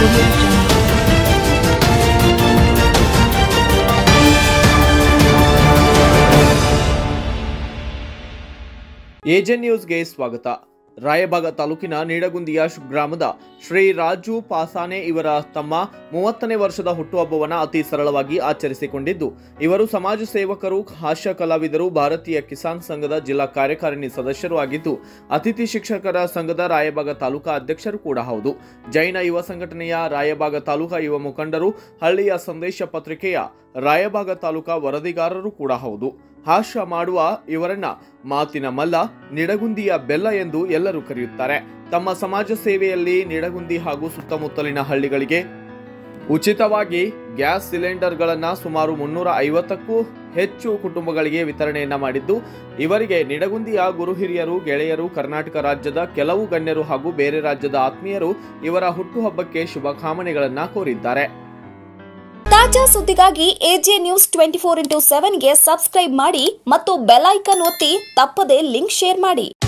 Audio Jungle. AJ ನ್ಯೂಸ್ಗೆ ಸ್ವಾಗತ ರಾಯಬಾಗ ತಾಲೂಕಿನ ನೀಡಗುಂದಿಯ ಶ್- ಗ್ರಾಮದ ಶ್ರೀ ರಾಜು ಪಾಸಾನೆ ಇವರ ತಮ್ಮ ಮೂವತ್ತನೇ ವರ್ಷದ ಹುಟ್ಟುಹಬ್ಬವನ್ನು ಅತಿ ಸರಳವಾಗಿ ಆಚರಿಸಿಕೊಂಡಿದ್ದು ಇವರು ಸಮಾಜ ಸೇವಕರು ಹಾಸ್ಯ ಕಲಾವಿದರು ಭಾರತೀಯ ಕಿಸಾನ್ ಸಂಘದ ಜಿಲ್ಲಾ ಕಾರ್ಯಕಾರಿಣಿ ಸದಸ್ಯರು ಆಗಿದ್ದು ಅತಿಥಿ ಶಿಕ್ಷಕರ ಸಂಘದ ರಾಯಬಾಗ ತಾಲೂಕಾ ಅಧ್ಯಕ್ಷರು ಕೂಡ ಹೌದು ಜೈನ ಯುವ ಸಂಘಟನೆಯ ರಾಯಬಾಗ ತಾಲೂಕಾ ಯುವ ಮುಖಂಡರು ಹಳ್ಳಿಯ ಸಂದೇಶ ಪತ್ರಿಕೆಯ ರಾಯಬಾಗ ತಾಲೂಕಾ ವರದಿಗಾರರು ಕೂಡ ಹೌದು ಹಾಸ್ಯ ಮಾಡುವ ಇವರನ್ನ ಮಾತಿನ ಮಲ್ಲ ನಿಡಗುಂದಿಯ ಬೆಲ್ಲ ಎಂದು ಎಲ್ಲರೂ ಕರೆಯುತ್ತಾರೆ ತಮ್ಮ ಸಮಾಜ ಸೇವೆಯಲ್ಲಿ ನಿಡಗುಂದಿ ಹಾಗೂ ಸುತ್ತಮುತ್ತಲಿನ ಹಳ್ಳಿಗಳಿಗೆ ಉಚಿತವಾಗಿ ಗ್ಯಾಸ್ ಸಿಲಿಂಡರ್ಗಳನ್ನ ಸುಮಾರು ಮುನ್ನೂರ ಐವತ್ತಕ್ಕೂ ಹೆಚ್ಚು ಕುಟುಂಬಗಳಿಗೆ ವಿತರಣೆಯನ್ನ ಮಾಡಿದ್ದು ಇವರಿಗೆ ನಿಡಗುಂದಿಯ ಗುರು ಹಿರಿಯರು ಗೆಳೆಯರು ಕರ್ನಾಟಕ ರಾಜ್ಯದ ಕೆಲವು ಗಣ್ಯರು ಹಾಗೂ ಬೇರೆ ರಾಜ್ಯದ ಆತ್ಮೀಯರು ಇವರ ಹುಟ್ಟುಹಬ್ಬಕ್ಕೆ ಶುಭಕಾಮನೆಗಳನ್ನ ಕೋರಿದ್ದಾರೆ ತಾಜಾ ಸುದ್ದಿಗಾಗಿ AJ news twenty four into ಸೆವೆನ್ಗೆ ಸಬ್ಸ್ಕ್ರೈಬ್ ಮಾಡಿ ಮತ್ತು ಬೆಲ್ ಐಕನ್ ಒತ್ತಿ ತಪ್ಪದೇ ಲಿಂಕ್ ಶೇರ್ ಮಾಡಿ